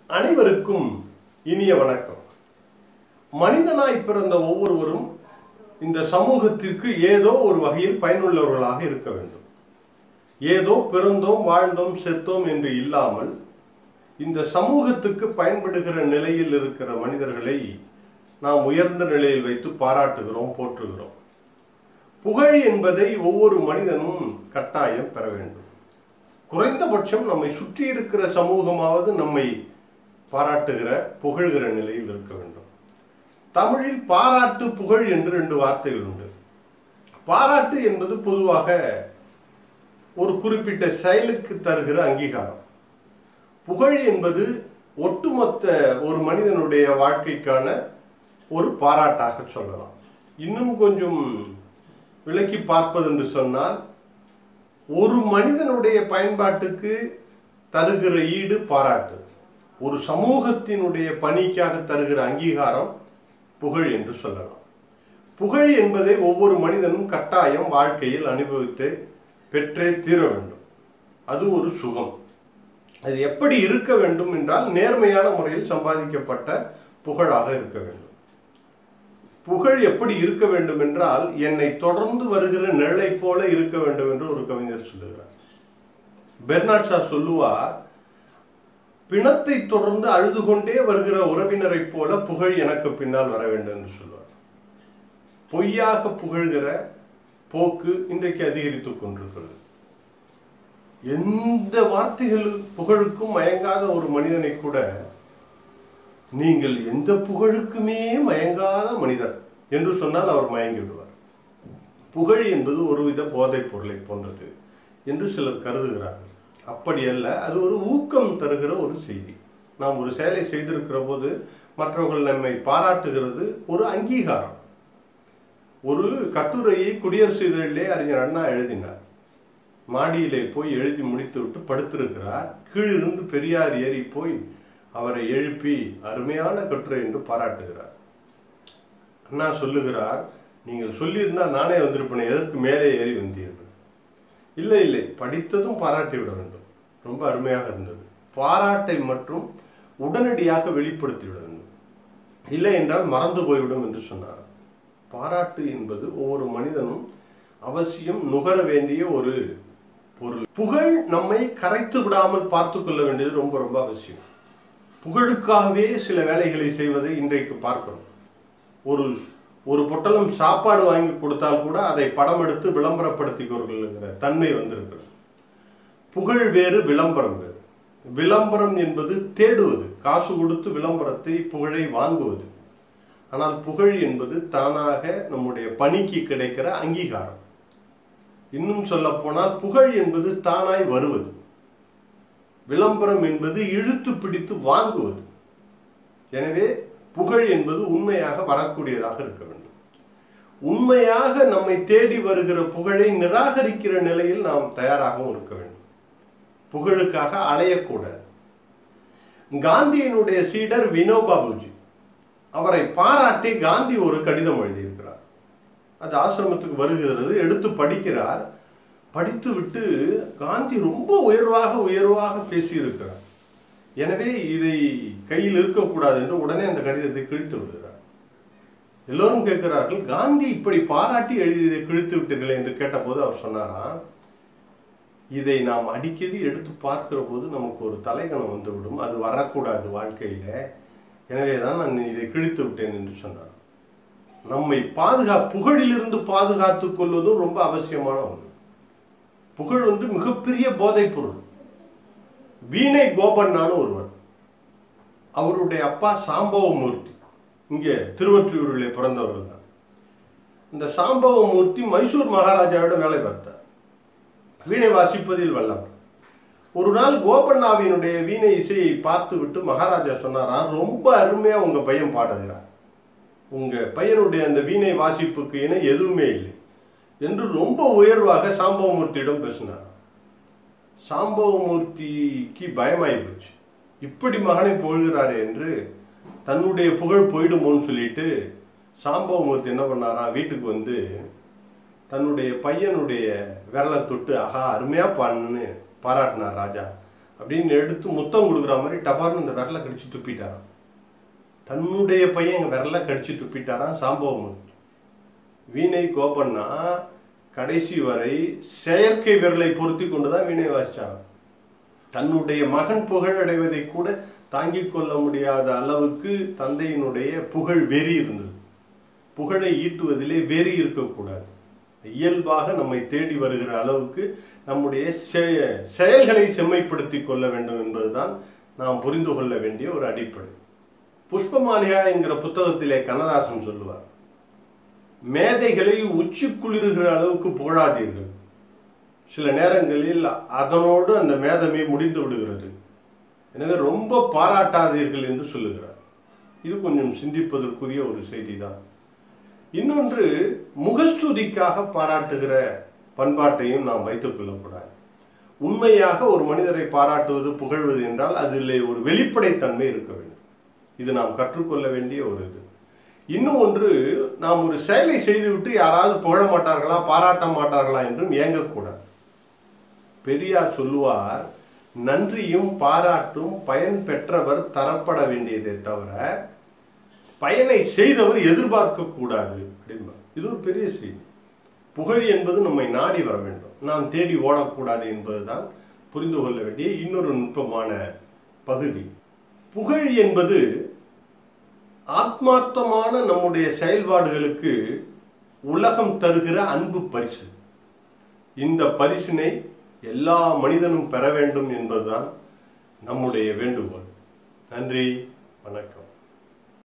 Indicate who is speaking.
Speaker 1: அனைவருக்கும் இனிய வணக்கம் மனிதனாய் பிறந்த ஒவ்வொருவரும் இந்த சமூகத்திற்கு ஏதோ ஒரு வகையில் பயனுள்ளவர்களாக இருக்க வேண்டும் ஏதோ பிறந்தோம் வாழ்ந்தோம் செத்தோம் என்று இல்லாமல் இந்த சமூகத்துக்கு பயன்படுகிற நிலையில் இருக்கிற மனிதர்களை நாம் உயர்ந்த நிலையில் வைத்து பாராட்டுகிறோம் போற்றுகிறோம் புகழ் என்பதை ஒவ்வொரு மனிதனும் கட்டாயம் பெற வேண்டும் குறைந்தபட்சம் நம்மை சுற்றி இருக்கிற சமூகமாவது நம்மை பாராட்டுகிற புகழ்கிற நிலையில் இருக்க வேண்டும் தமிழில் பாராட்டு புகழ் என்று ரெண்டு வார்த்தைகள் உண்டு பாராட்டு என்பது பொதுவாக ஒரு குறிப்பிட்ட செயலுக்கு தருகிற அங்கீகாரம் புகழ் என்பது ஒட்டுமொத்த ஒரு மனிதனுடைய வாழ்க்கைக்கான ஒரு பாராட்டாக சொல்லலாம் இன்னும் கொஞ்சம் விளக்கி பார்ப்பது என்று சொன்னால் ஒரு மனிதனுடைய பயன்பாட்டுக்கு தருகிற ஈடு பாராட்டு ஒரு சமூகத்தினுடைய பணிக்காக தருகிற அங்கீகாரம் புகழ் என்று சொல்லலாம் புகழ் என்பதை ஒவ்வொரு மனிதனும் கட்டாயம் வாழ்க்கையில் அனுபவித்து பெற்றே தீர வேண்டும் அது ஒரு சுகம் அது எப்படி இருக்க வேண்டும் என்றால் நேர்மையான முறையில் சம்பாதிக்கப்பட்ட புகழாக இருக்க வேண்டும் புகழ் எப்படி இருக்க வேண்டும் என்றால் என்னை தொடர்ந்து வருகிற நிழலை போல இருக்க வேண்டும் என்று ஒரு கவிஞர் சொல்லுகிறார் பெர்னாட் ஷா சொல்லுவார் பிணத்தை தொடர்ந்து அழுது கொண்டே வருகிற உறவினரைப் போல புகழ் எனக்கு பின்னால் வர வேண்டும் என்று சொல்லுவார் பொய்யாக புகழ்கிற போக்கு இன்றைக்கு அதிகரித்துக் கொண்டிருக்கிறது எந்த வார்த்தைகள் புகழுக்கும் மயங்காத ஒரு மனிதனை கூட நீங்கள் எந்த புகழுக்குமே மயங்காத மனிதர் என்று சொன்னால் அவர் மயங்கி விடுவார் புகழ் என்பது ஒருவித போதைப் பொருளை போன்றது என்று சிலர் கருதுகிறார்கள் அப்படி அல்ல அது ஒரு ஊக்கம் தருகிற ஒரு செய்தி நாம் ஒரு செயலை செய்திருக்கிற போது மற்றவர்கள் நம்மை பாராட்டுகிறது ஒரு அங்கீகாரம் ஒரு கட்டுரையை குடியரசு இதழிலே அறிஞர் அண்ணா எழுதினார் மாடியிலே போய் எழுதி முடித்துவிட்டு படுத்திருக்கிறார் கீழிருந்து பெரியார் ஏறி போய் அவரை எழுப்பி அருமையான கட்டுரை என்று பாராட்டுகிறார் அண்ணா சொல்லுகிறார் நீங்கள் சொல்லியிருந்தால் நானே வந்திருப்பேன் எதற்கு மேலே ஏறி வந்தீர்கள் இல்லை இல்லை படித்ததும் பாராட்டி விட வேண்டும் ரொம்ப அருமையாக இருந்தது பாராட்டை மற்றும் உடனடியாக வெளிப்படுத்தி விட வேண்டும் இல்லை என்றால் மறந்து போய்விடும் என்று சொன்னார் பாராட்டு என்பது ஒவ்வொரு மனிதனும் அவசியம் நுகர வேண்டிய ஒரு பொருள் புகழ் நம்மை கரைத்து விடாமல் பார்த்து கொள்ள வேண்டியது ரொம்ப ரொம்ப அவசியம் புகழுக்காகவே சில வேலைகளை செய்வதை இன்றைக்கு பார்க்கிறோம் ஒரு ஒரு பொட்டலம் சாப்பாடு வாங்கி கொடுத்தால் கூட அதை படம் எடுத்து விளம்பரப்படுத்திக்கொள்கிற தன்மை வந்திருக்கிறது புகழ் வேறு விளம்பரம் வேறு விளம்பரம் என்பது தேடுவது காசு கொடுத்து விளம்பரத்தை புகழை வாங்குவது ஆனால் புகழ் என்பது தானாக நம்முடைய பணிக்கு கிடைக்கிற அங்கீகாரம் இன்னும் சொல்ல போனால் புகழ் என்பது தானாய் வருவது விளம்பரம் என்பது இழுத்து பிடித்து வாங்குவது எனவே புகழ் என்பது உண்மையாக வரக்கூடியதாக இருக்க வேண்டும் உண்மையாக நம்மை தேடி வருகிற புகழை நிராகரிக்கிற நிலையில் நாம் தயாராகவும் இருக்க வேண்டும் புகழுக்காக அலையக்கூடாது காந்தியினுடைய சீடர் வினோபாபுஜி அவரை பாராட்டி காந்தி ஒரு கடிதம் எழுதியிருக்கிறார் அது ஆசிரமத்துக்கு வருகிறது எடுத்து படிக்கிறார் படித்து விட்டு காந்தி ரொம்ப உயர்வாக உயர்வாக பேசியிருக்கிறார் எனவே இதை கையில் இருக்கக்கூடாது என்று உடனே அந்த கடிதத்தை கிழித்து விடுகிறார் எல்லோரும் கேட்கிறார்கள் காந்தி இப்படி பாராட்டி எழுதியதை கிழித்து விட்டீர்களே என்று கேட்டபோது அவர் சொன்னாராம் இதை நாம் அடிக்கடி எடுத்து பார்க்கிற போது நமக்கு ஒரு தலைகணம் வந்துவிடும் அது வரக்கூடாது வாழ்க்கையில எனவே தான் நான் இதை கிழித்து விட்டேன் என்று சொன்னார் நம்மை பாதுகா புகழிலிருந்து பாதுகாத்துக் கொள்வதும் ரொம்ப அவசியமான ஒன்று புகழ் வந்து மிகப்பெரிய போதைப் பொருள் வீணை கோபண்ணான்னு ஒருவர் அவருடைய அப்பா சாம்பவமூர்த்தி இங்கே திருவொற்றியூரிலே பிறந்தவர்கள் தான் இந்த சாம்பவமூர்த்தி மைசூர் மகாராஜாவிடம் வேலை பார்த்தார் வீணை வாசிப்பதில் வல்லவர் ஒரு நாள் கோபண்ணாவினுடைய வீணை இசையை பார்த்து விட்டு மகாராஜா சொன்னாரா ரொம்ப அருமையா உங்க பையன் பாடுகிறார் உங்க பையனுடைய அந்த வீணை வாசிப்புக்கு இணை எதுவுமே இல்லை என்று ரொம்ப உயர்வாக சாம்பவமூர்த்தியிடம் பேசினார் சாம்பவமூர்த்திக்கு பயமாயி போச்சு இப்படி மகனை புகழ்கிறாரே என்று தன்னுடைய புகழ் போயிடுமோன்னு சொல்லிட்டு சாம்பவமூர்த்தி என்ன பண்ணாராம் வீட்டுக்கு வந்து தன்னுடைய பையனுடைய விரலை தொட்டு ஆஹா அருமையா பாடுன்னு பாராட்டினார் ராஜா அப்படின்னு எடுத்து முத்தம் கொடுக்குற மாதிரி டபார்னு அந்த விரலை கடிச்சு துப்பிட்டாராம் தன்னுடைய பையன் எங்க விரலை கடிச்சு துப்பிட்டாராம் சாம்பவமூர்த்தி வீணை கோபன்னா கடைசி வரை செயற்கை விரலை பொருத்தி கொண்டுதான் வீணை வாசிச்சாராம் தன்னுடைய மகன் புகழ் அடைவதை கூட தாங்கிக் கொள்ள முடியாத அளவுக்கு தந்தையினுடைய புகழ் வெறி இருந்தது புகழை ஈட்டுவதிலே வெறி இருக்கக்கூடாது இயல்பாக நம்மை தேடி வருகிற அளவுக்கு நம்முடைய செ- செயல்களை செம்மைப்படுத்திக் கொள்ள வேண்டும் என்பதுதான் நாம் புரிந்து கொள்ள வேண்டிய ஒரு அடிப்படை புஷ்ப மாளிகா என்கிற புத்தகத்திலே கண்ணதாசன் சொல்லுவார் மேதைகளை உச்சி குளிருகிற அளவுக்கு புகழாதீர்கள் சில நேரங்களில் அதனோடு அந்த மேதமை முடிந்து விடுகிறது எனவே ரொம்ப பாராட்டாதீர்கள் என்று சொல்லுகிறார் இது கொஞ்சம் சிந்திப்பதற்குரிய ஒரு செய்தி தான் இன்னொன்று முகஸ்துதிக்காக பாராட்டுகிற பண்பாட்டையும் நாம் வைத்துக் கொள்ளக்கூடாது உண்மையாக ஒரு மனிதரை பாராட்டுவது புகழ்வது என்றால் அதிலே ஒரு வெளிப்படைத்தன்மை இருக்க வேண்டும் இது நாம் கற்றுக்கொள்ள வேண்டிய ஒரு இது இன்னும் ஒன்று நாம் ஒரு செயலை செய்துவிட்டு யாராவது புகழ மாட்டார்களா பாராட்ட மாட்டார்களா என்றும் ஏங்கக்கூடாது பெரியார் சொல்லுவார் நன்றியும் பாராட்டும் பயன் பெற்றவர் தரப்பட வேண்டியதே தவிர பயனை செய்தவர் எதிர்பார்க்க கூடாது அப்படின்பார் இது ஒரு பெரிய செய்தி புகழ் என்பது நம்மை நாடி வர வேண்டும் நாம் தேடி ஓடக்கூடாது என்பதுதான் புரிந்து கொள்ள வேண்டிய இன்னொரு நுட்பமான பகுதி புகழ் என்பது ஆத்மார்த்தமான நம்முடைய செயல்பாடுகளுக்கு உலகம் தருகிற அன்பு பரிசு இந்த பரிசினை எல்லா மனிதனும் பெற வேண்டும் என்பதுதான் நம்முடைய வேண்டுகோள் நன்றி வணக்கம்